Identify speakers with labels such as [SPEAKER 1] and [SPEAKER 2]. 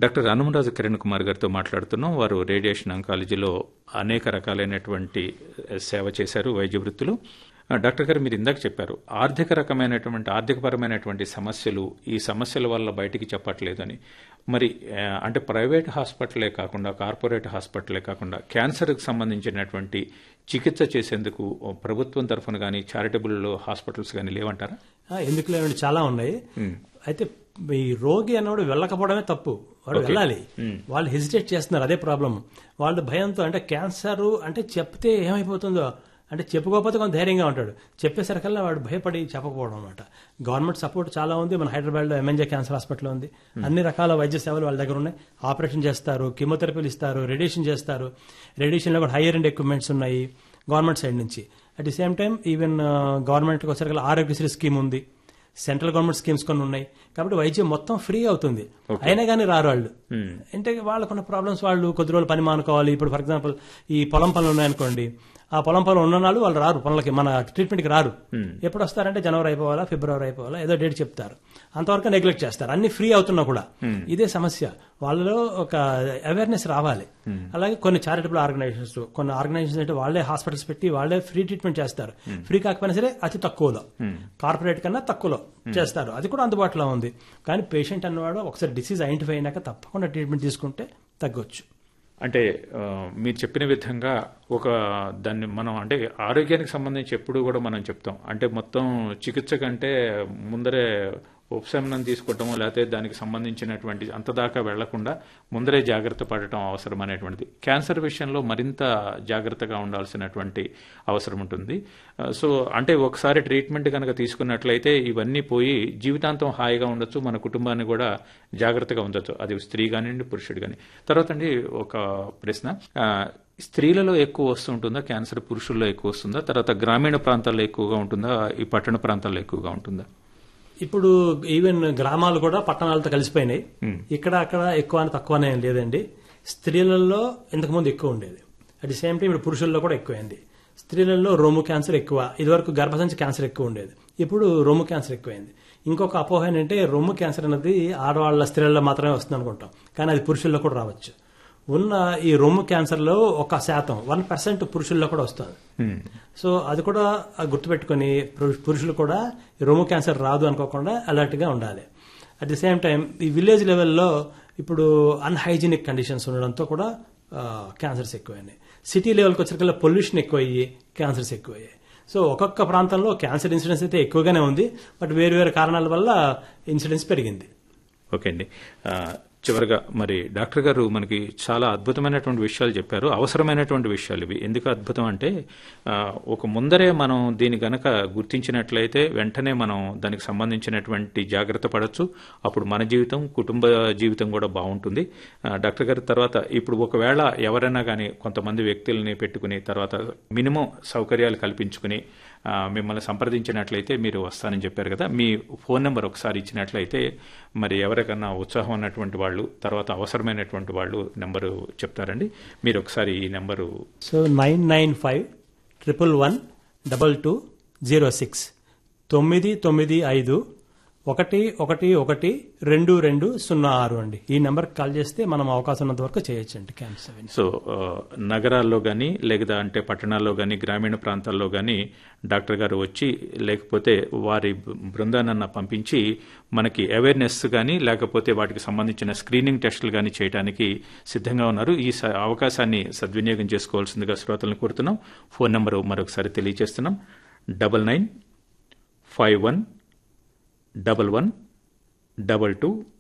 [SPEAKER 1] doctor హనుమరాజు Kiran Kumar గారితో మాట్లాడుతున్నాం వారు రేడియేషన్ అంకాలజీలో అనేక రకాలైనటువంటి సేవ చేశారు వైద్య వృత్తులు ఆ, డాక్టర్ గారు మీరు ఇందాక చెప్పారు ఆర్థిక రకమైనటువంటి ఆర్థికపరమైనటువంటి సమస్యలు ఈ సమస్యల వల్ల బయటికి చెప్పట్లేదని మరి ఆ, అంటే ప్రైవేట్ హాస్పిటలే కాకుండా కార్పొరేట్ హాస్పిటలే కాకుండా క్యాన్సర్కి సంబంధించినటువంటి చికిత్స చేసేందుకు ప్రభుత్వం తరఫున కానీ చారిటబుల్ హాస్పిటల్స్ కానీ లేవంటారా
[SPEAKER 2] ఆ, ఎందుకు లేవండి చాలా ఉన్నాయి అయితే ఈ రోగి అన్నవాడు వెళ్ళకపోవడమే తప్పు వాడు వెళ్ళాలి వాళ్ళు హెసిటేట్ చేస్తున్నారు అదే ప్రాబ్లం వాళ్ళు భయంతో అంటే క్యాన్సర్ అంటే చెప్తే ఏమైపోతుందో అంటే చెప్పుకోకపోతే కొంత ధైర్యంగా ఉంటాడు చెప్పేసరికల్లా వాడు భయపడి చెప్పకపోవడం అనమాట గవర్నమెంట్ సపోర్ట్ చాలా ఉంది మన హైదరాబాద్లో ఎంఎన్జే క్యాన్సర్ హాస్పిటల్ ఉంది అన్ని రకాల వైద్య సేవలు వాళ్ళ దగ్గర ఉన్నాయి ఆపరేషన్ చేస్తారు కీమోథెరపీలు ఇస్తారు రేడియేషన్ చేస్తారు రేడియేషన్లో కూడా హైయర్ అండ్ ఎక్విప్మెంట్స్ ఉన్నాయి గవర్నమెంట్ సైడ్ నుంచి at the same time even గవర్నమెంట్కి వచ్చేసరికి ఆరోగ్యశ్రీ స్కీమ్ ఉంది సెంట్రల్ గవర్నమెంట్ స్కీమ్స్ కొన్ని ఉన్నాయి కాబట్టి వైద్యం మొత్తం ఫ్రీ అవుతుంది అయినా కానీ రారు వాళ్ళు అంటే వాళ్ళకున్న ప్రాబ్లమ్స్ వాళ్ళు కొద్ది రోజులు పని మానుకోవాలి ఇప్పుడు ఫర్ ఎగ్జాంపుల్ ఈ పొలం పనులు ఉన్నాయనుకోండి ఆ పొలం పనులు ఉన్న వాళ్ళు వాళ్ళు రారు పనులకి మన ట్రీట్మెంట్కి రారు ఎప్పుడు వస్తారంటే జనవరి అయిపోవాలా ఫిబ్రవరి అయిపోవాలా ఏదో డేట్ చెప్తారు అంతవరకు నెగ్లెక్ట్ చేస్తారు అన్ని ఫ్రీ అవుతున్నా కూడా ఇదే సమస్య వాళ్ళలో ఒక అవేర్నెస్ రావాలి అలాగే కొన్ని చారిటబుల్ ఆర్గనైజేషన్స్ కొన్ని ఆర్గనైజేషన్స్ అంటే వాళ్ళే హాస్పిటల్స్ పెట్టి వాళ్ళే ఫ్రీ ట్రీట్మెంట్ చేస్తారు ఫ్రీ కాకపోయినా సరే అతి తక్కువలో కార్పొరేట్ కన్నా తక్కువలో చేస్తారు అది కూడా అందుబాటులో ఉంది కానీ పేషెంట్ అన్నవాడు ఒకసారి డిసీజ్ ఐడెంటిఫై అయినాక తప్పకుండా ట్రీట్మెంట్ తీసుకుంటే తగ్గొచ్చు
[SPEAKER 1] అంటే ఆ, మీరు చెప్పిన విధంగా ఒక దాన్ని మనం అంటే ఆరోగ్యానికి సంబంధించి ఎప్పుడు కూడా మనం చెప్తాం అంటే మొత్తం చికిత్స కంటే ముందరే ఉపశమనం తీసుకోవటం లేకపోతే దానికి సంబంధించినటువంటి అంత దాకా వెళ్లకుండా ముందరే జాగ్రత్త పడటం అవసరం అనేటువంటిది క్యాన్సర్ విషయంలో మరింత జాగ్రత్తగా ఉండాల్సినటువంటి అవసరం ఉంటుంది ఆ, సో అంటే ఒకసారి ట్రీట్మెంట్ కనుక తీసుకున్నట్లయితే ఇవన్నీ పోయి జీవితాంతం హాయిగా ఉండొచ్చు మన కుటుంబాన్ని కూడా జాగ్రత్తగా ఉండొచ్చు అది స్త్రీ కానివ్వండి పురుషుడు కానీ తర్వాత అండి ఒక ప్రశ్న ఆ, స్త్రీలలో ఎక్కువ వస్తుంటుందా క్యాన్సర్ పురుషుల్లో ఎక్కువ వస్తుందా తర్వాత గ్రామీణ ప్రాంతాల్లో ఎక్కువగా ఉంటుందా ఈ పట్టణ ప్రాంతాల్లో ఎక్కువగా ఉంటుందా
[SPEAKER 2] ఇప్పుడు ఈవెన్ గ్రామాలు కూడా పట్టణాలతో కలిసిపోయినాయి ఇక్కడ అక్కడ ఎక్కువ అని తక్కువనే ఏం లేదండి స్త్రీలలో ఇంతకుముందు ఎక్కువ ఉండేది అట్ ది సేమ్ టైం ఇప్పుడు పురుషుల్లో కూడా ఎక్కువైంది స్త్రీలలో రొమ్ము క్యాన్సర్ ఎక్కువ ఇదివరకు గర్భసంచి క్యాన్సర్ ఎక్కువ ఉండేది ఇప్పుడు రొమ్ము క్యాన్సర్ ఎక్కువైంది ఇంకొక అపోహ ఏంటంటే రొమ్ము క్యాన్సర్ అనేది ఆడవాళ్ళ స్త్రీలలో మాత్రమే వస్తుంది అనుకుంటాం కానీ అది పురుషుల్లో కూడా రావచ్చు ఉన్న ఈ రొమ్ము క్యాన్సర్లో ఒక శాతం వన్ పర్సెంట్ పురుషుల్లో కూడా వస్తుంది సో అది కూడా గుర్తుపెట్టుకుని పురు- పురుషులు కూడా ఈ రొమ్ము క్యాన్సర్ రాదు అనుకోకుండా అలర్ట్ గా ఉండాలి అట్ ది సేమ్ టైం ఈ విలేజ్ లెవెల్లో ఇప్పుడు అన్హైజీనిక్ కండిషన్స్ ఉండడంతో కూడా క్యాన్సర్స్ ఎక్కువైనాయి సిటీ లెవెల్కి వచ్చేసరికి పొల్యూషన్ ఎక్కువయ్యి క్యాన్సర్స్ ఎక్కువయ్యాయి సో ఒక్కొక్క ప్రాంతంలో క్యాన్సర్ ఇన్సిడెన్స్ అయితే ఎక్కువగానే ఉంది బట్ వేరు వేరు కారణాల వల్ల ఇన్సిడెన్స్ పెరిగింది
[SPEAKER 1] ఓకే అండి ఆ, చివరగా మరి డాక్టర్ గారు మనకి చాలా అద్భుతమైనటువంటి విషయాలు చెప్పారు అవసరమైనటువంటి విషయాలు ఇవి ఎందుకు అద్భుతం అంటే ఆ, ఒక ముందరే మనం దీని గనక గుర్తించినట్లయితే వెంటనే మనం దానికి సంబంధించినటువంటి జాగ్రత్త పడవచ్చు అప్పుడు మన జీవితం కుటుంబ జీవితం కూడా బాగుంటుంది ఆ, డాక్టర్ గారి తర్వాత ఇప్పుడు ఒకవేళ ఎవరైనా కానీ కొంతమంది వ్యక్తుల్ని పెట్టుకుని తర్వాత మినిమం సౌకర్యాలు కల్పించుకుని ఆ, మిమ్మల్ని సంప్రదించినట్లయితే మీరు వస్తానని చెప్పారు కదా మీ ఫోన్ నెంబర్ ఒకసారి ఇచ్చినట్లయితే మరి ఎవరికన్నా ఉత్సాహం ఉన్నటువంటి వాళ్ళు తర్వాత అవసరమైనటువంటి వాళ్ళు నెంబరు చెప్తారండి మీరు ఒకసారి ఈ number
[SPEAKER 2] so nine nine five triple one double two zero six తొమ్మిది తొమ్మిది ఐదు ఒకటి ఒకటి ఒకటి రెండు రెండు సున్నా ఆరు అండి ఈ నెంబర్కి కాల్ చేస్తే మనం అవకాశం ఉన్నంత వరకు చేయొచ్చండి క్యాంప్స్ అవి
[SPEAKER 1] సో ఆ, నగరాల్లో కానీ లేదా అంటే పట్టణాల్లో కానీ గ్రామీణ ప్రాంతాల్లో కానీ డాక్టర్ గారు వచ్చి లేకపోతే వారి బృందానన్న పంపించి మనకి అవేర్నెస్ కానీ లేకపోతే వాటికి సంబంధించిన స్క్రీనింగ్ టెస్టులు కానీ చేయడానికి సిద్ధంగా ఉన్నారు ఈ స- అవకాశాన్ని సద్వినియోగం చేసుకోవాల్సిందిగా శ్రోతలను కోరుతున్నాం ఫోన్ నెంబరు మరొకసారి తెలియజేస్తున్నాం double nine five one double one double two